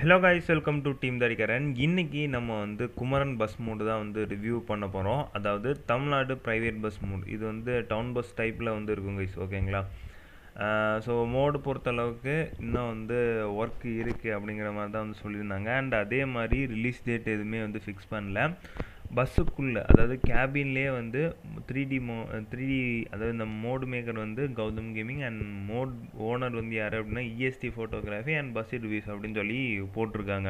hello guys welcome to team Tharikaran இன்னைக்கு நம்ம வந்து குமரன் பஸ் மூடு தான் வந்து ரிவ்யூ பண்ண போகிறோம் அதாவது தமிழ்நாடு ப்ரைவேட் பஸ் மூட் இது வந்து டவுன் பஸ் டைப்பில் வந்து இருக்கும் கைஸ் ஓகேங்களா ஸோ மோடு பொறுத்தளவுக்கு இன்னும் வந்து ஒர்க் இருக்குது அப்படிங்கிற மாதிரி தான் வந்து சொல்லியிருந்தாங்க அண்ட் அதே மாதிரி ரிலீஸ் டேட் எதுவுமே வந்து ஃபிக்ஸ் பண்ணல பஸ்ஸுக்குள்ளே அதாவது கேபின்லேயே வந்து த்ரீ டி மோ த்ரீ டி அதாவது இந்த மோடு மேக்கர் வந்து Gautham gaming and mod owner வந்து யார் அப்படின்னா EST photography and bus reviews அப்படின்னு சொல்லி போட்டிருக்காங்க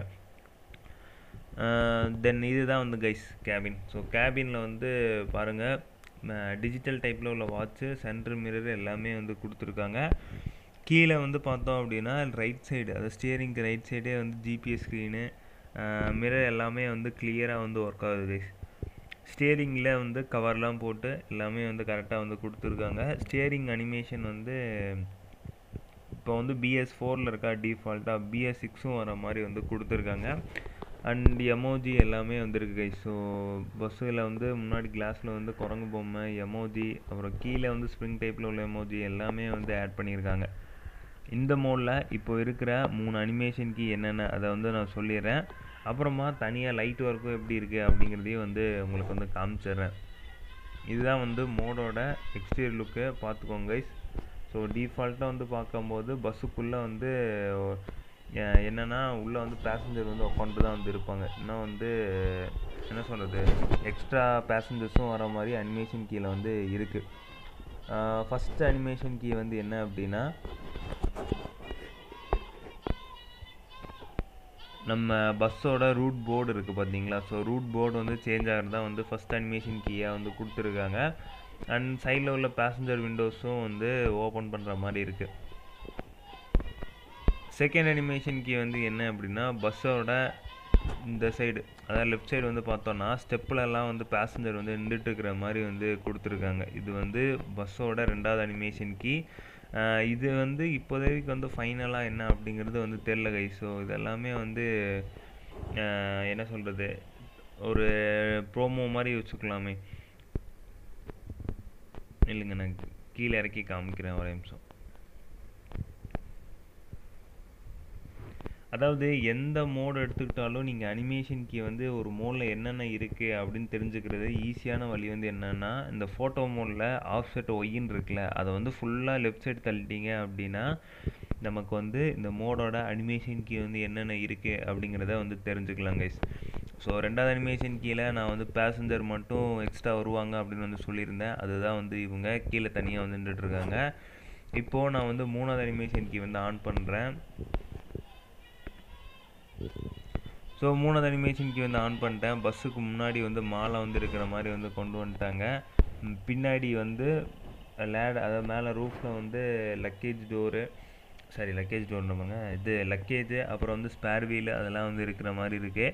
தென் இதுதான் வந்து கைஸ் கேபின் ஸோ கேபினில் வந்து பாருங்கள் டிஜிட்டல் டைப்பில் உள்ள வாட்ச்சு சென்டர் மிரர் எல்லாமே வந்து கொடுத்துருக்காங்க கீழே வந்து பார்த்தோம் அப்படின்னா ரைட் சைடு அதாவது ஸ்டியரிங்க்கு ரைட் சைடே வந்து ஜிபிஎஸ் ஸ்க்ரீனு மிரர் எல்லாமே வந்து கிளியராக வந்து ஒர்க் ஆகுது கைஸ் ஸ்டியரிங்கில் வந்து கவர்லாம் போட்டு எல்லாமே வந்து கரெக்டாக வந்து கொடுத்துருக்காங்க ஸ்டியரிங் அனிமேஷன் வந்து இப்போ வந்து பிஎஸ் ஃபோரில் இருக்கா டிஃபால்ட்டாக பிஎஸ் சிக்ஸும் வர மாதிரி வந்து கொடுத்துருக்காங்க அண்ட் எமோஜி எல்லாமே வந்துருக்கு கைஸ் ஸோ பஸ்ஸில் வந்து முன்னாடி கிளாஸில் வந்து குரங்கு பொம்மை எமோஜி அப்புறம் கீழே வந்து ஸ்ப்ரிங் டைப்பில் உள்ள எமோஜி எல்லாமே வந்து ஆட் பண்ணியிருக்காங்க இந்த மோடில் இப்போ இருக்கிற மூணு அனிமேஷன் கீ என்னென்ன அதை வந்து நான் சொல்லிடுறேன் அப்புறமா தனியாக லைட் ஒர்க்கும் எப்படி இருக்குது அப்படிங்கிறதையும் வந்து உங்களுக்கு வந்து காமிச்சிடுறேன் இதுதான் வந்து மோடோட எக்ஸ்டீரியர் லுக்கு பார்த்துக்கோங்க கைஸ் ஸோ டிஃபால்ட்டாக வந்து பார்க்கும்போது பஸ்ஸுக்குள்ளே வந்து என்னென்னா உள்ளே வந்து பேசஞ்சர் வந்து உட்காந்து தான் வந்து இருப்பாங்க இன்னும் வந்து என்ன சொல்கிறது எக்ஸ்ட்ரா பேசஞ்சர்ஸும் வர மாதிரி அனிமேஷன் கீழே வந்து இருக்குது ஃபஸ்ட் அனிமேஷன் கீ வந்து என்ன அப்படின்னா நம்ம பஸ்ஸோட ரூட் போர்டு இருக்குது பார்த்தீங்களா ஸோ ரூட் போர்டு வந்து சேஞ்ச் ஆகிறது தான் வந்து ஃபஸ்ட் அனிமேஷன் கீயாக வந்து கொடுத்துருக்காங்க அண்ட் சைடில் உள்ள பேசஞ்சர் விண்டோஸும் வந்து ஓப்பன் பண்ணுற மாதிரி இருக்குது செகண்ட் அனிமேஷன் கீ வந்து என்ன அப்படின்னா பஸ்ஸோட இந்த சைடு அதாவது லெஃப்ட் சைடு வந்து பார்த்தோன்னா ஸ்டெப்பிலலாம் வந்து பேசஞ்சர் வந்து நின்றுட்டு இருக்கிற மாதிரி வந்து கொடுத்துருக்காங்க இது வந்து பஸ்ஸோட ரெண்டாவது அனிமேஷன் கீ இது வந்து இப்போதைக்கு வந்து ஃபைனலாக என்ன அப்படிங்கிறது வந்து தெரில கை ஸோ இதெல்லாமே வந்து என்ன சொல்கிறது ஒரு ப்ரோமோ மாதிரி வச்சுக்கலாமே இல்லைங்க நான் கீழே இறக்கி காமிக்கிறேன் ஒரு நிமிஷம் அதாவது எந்த மோடு எடுத்துக்கிட்டாலும் நீங்கள் அனிமேஷன் கீ வந்து ஒரு மோடில் என்னென்ன இருக்குது அப்படின்னு தெரிஞ்சுக்கிறது ஈஸியான வழி வந்து என்னென்னா இந்த ஃபோட்டோ மோடில் ஆஃப் செட் ஒய்ன்னு இருக்குல்ல அதை வந்து ஃபுல்லாக லெஃப்ட் சைடு தள்ளிட்டீங்க அப்படின்னா நமக்கு வந்து இந்த மோடோட அனிமேஷன் கீ வந்து என்னென்ன இருக்குது அப்படிங்கிறத வந்து தெரிஞ்சுக்கலாம் கைஸ் ஸோ ரெண்டாவது அனிமேஷன் கீழே நான் வந்து பேசஞ்சர் மட்டும் எக்ஸ்ட்ரா வருவாங்க அப்படின்னு வந்து சொல்லியிருந்தேன் அதுதான் வந்து இவங்க கீழே தனியாக வந்து நின்றுட்டுருக்காங்க இப்போது நான் வந்து மூணாவது அனிமேஷன் கீ வந்து ஆன் பண்ணுறேன் ஸோ மூணாவது அனிமேஷன் கீ வந்து ஆன் பண்ணிட்டேன் பஸ்ஸுக்கு முன்னாடி வந்து மாலை வந்து இருக்கிற மாதிரி வந்து கொண்டு வந்துட்டாங்க பின்னாடி வந்து லேட் அதாவது மேலே ரூஃபில் வந்து luggage door sorry luggage door நம்மங்க இது லக்கேஜ் அப்புறம் வந்து ஸ்பேர் வீலு அதெல்லாம் வந்து இருக்கிற மாதிரி இருக்குது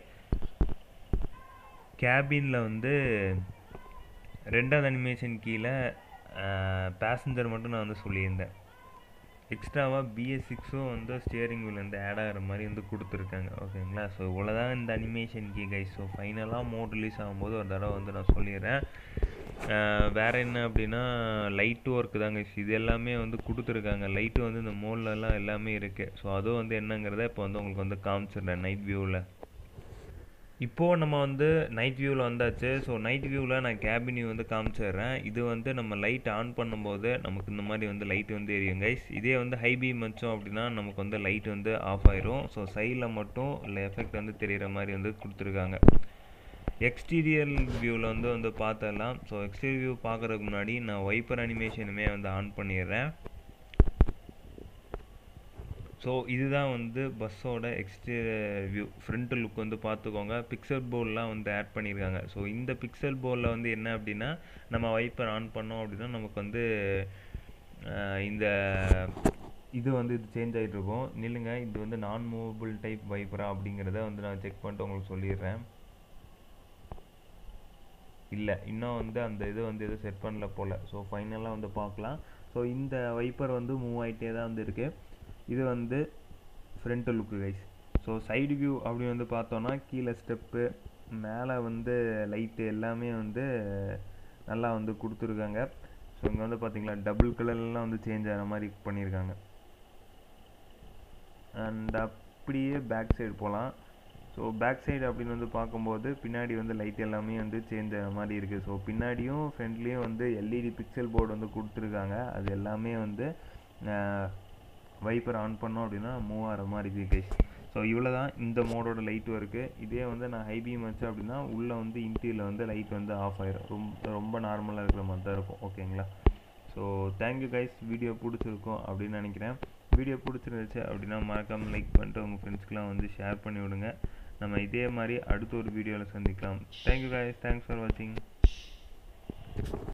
கேபினில் வந்து ரெண்டாவது அனிமேஷன் கீழே பேசஞ்சர் மட்டும் நான் வந்து சொல்லியிருந்தேன் எக்ஸ்ட்ராவாக பிஎஸ் சிக்ஸும் வந்து ஸ்டியரிங் வீல் வந்து ஆட் ஆகிற மாதிரி வந்து கொடுத்துருக்காங்க ஓகேங்களா ஸோ இவ்வளோதான் இந்த அனிமேஷன் கீ கைஸ் ஸோ ஃபைனலாக மோட் ரிலீஸ் ஆகும்போது ஒரு தடவை வந்து நான் சொல்லிடுறேன் வேறு என்ன அப்படின்னா லைட்டு ஒர்க்கு தான் கைஸ் இது எல்லாமே வந்து கொடுத்துருக்காங்க லைட்டு வந்து இந்த மோட்லலாம் எல்லாமே இருக்குது ஸோ அதுவும் வந்து என்னங்கிறத இப்போ வந்து உங்களுக்கு வந்து காமிச்சிடுறேன் நைட் வியூவில் இப்போது நம்ம வந்து நைட் வியூவில் வந்தாச்சு ஸோ நைட் வியூவில் நான் கேபின் வியூ வந்து காமிச்சிடுறேன் இது வந்து நம்ம லைட் ஆன் பண்ணும்போது நமக்கு இந்த மாதிரி வந்து லைட் வந்து எரியும் கைஸ் இதே வந்து ஹை பீம் வச்சோம் அப்படின்னா நமக்கு வந்து லைட் வந்து ஆஃப் ஆயிரும் ஸோ சைடில் மட்டும் இல்லை எஃபெக்ட் வந்து தெரிகிற மாதிரி வந்து கொடுத்துருக்காங்க எக்ஸ்டீரியர் வியூவில் வந்து வந்து பார்த்துடலாம் ஸோ எக்ஸ்டீரியர் வியூ பார்க்குறதுக்கு முன்னாடி நான் வைப்பர் அனிமேஷனுமே வந்து ஆன் பண்ணிடுறேன் ஸோ இதுதான் வந்து பஸ்ஸோட எக்ஸ்டீரியர் வியூ ஃப்ரண்ட் லுக் வந்து பார்த்துக்கோங்க பிக்சல் போர்டெலாம் வந்து ஆட் பண்ணியிருக்காங்க ஸோ இந்த பிக்சல் போர்டில் வந்து என்ன அப்படின்னா நம்ம வைப்பர் ஆன் பண்ணோம் அப்படின்னா நமக்கு வந்து இந்த இது வந்து இது சேஞ்ச் ஆகிட்டு இருக்கும் நில்லுங்க இது வந்து நான் மூவபிள் டைப் வைப்பரா அப்படிங்கிறத வந்து நான் செக் பண்ணிட்டு உங்களுக்கு சொல்லிடுறேன் இல்லை இன்னும் வந்து அந்த இது வந்து எதுவும் செட் பண்ணல போல் ஸோ ஃபைனலாக வந்து பார்க்கலாம் ஸோ இந்த வைப்பர் வந்து மூவ் ஆகிட்டே தான் வந்து இருக்குது இது வந்து front look guys so side view அப்படி வந்து பார்த்தோன்னா கீழே ஸ்டெப்பு மேலே வந்து லைட்டு எல்லாமே வந்து நல்லா வந்து கொடுத்துருக்காங்க ஸோ இங்கே வந்து பார்த்தீங்களா டபுள் கலர்லாம் வந்து சேஞ்ச் ஆகிற மாதிரி பண்ணியிருக்காங்க அண்ட் அப்படியே பேக் சைடு போகலாம் ஸோ பேக் சைடு அப்படின்னு வந்து பார்க்கும்போது பின்னாடி வந்து லைட் எல்லாமே வந்து சேஞ்ச் ஆகிற மாதிரி இருக்குது ஸோ பின்னாடியும் ஃப்ரண்ட்லேயும் வந்து எல்இடி பிக்சல் போர்டு வந்து கொடுத்துருக்காங்க அது எல்லாமே வந்து வைப்பர் ஆன் பண்ணோம் அப்படின்னா மூவ் ஆகிற மாதிரி இருக்குது கைஸ் ஸோ இவ்வளோ தான் இந்த மோடோட லைட் ஒர்க்கு இதே வந்து நான் ஹை பீம் வச்சேன் அப்படின்னா உள்ளே வந்து இன்டீரியரில் வந்து லைட் வந்து ஆஃப் ஆயிரும் ரொம்ப ரொம்ப நார்மலாக இருக்கிற மாதிரி தான் இருக்கும் ஓகேங்களா ஸோ தேங்க்யூ கைஸ் வீடியோ பிடிச்சிருக்கும் அப்படின்னு நினைக்கிறேன் வீடியோ பிடிச்சிருந்துச்சு அப்படின்னா மறக்காமல் லைக் பண்ணிட்டு உங்கள் ஃப்ரெண்ட்ஸ்க்கெலாம் வந்து ஷேர் பண்ணி விடுங்க நம்ம இதே மாதிரி அடுத்த ஒரு வீடியோவில் சந்திக்கலாம் தேங்க்யூ கைஸ் தேங்க்ஸ் ஃபார் வாட்சிங்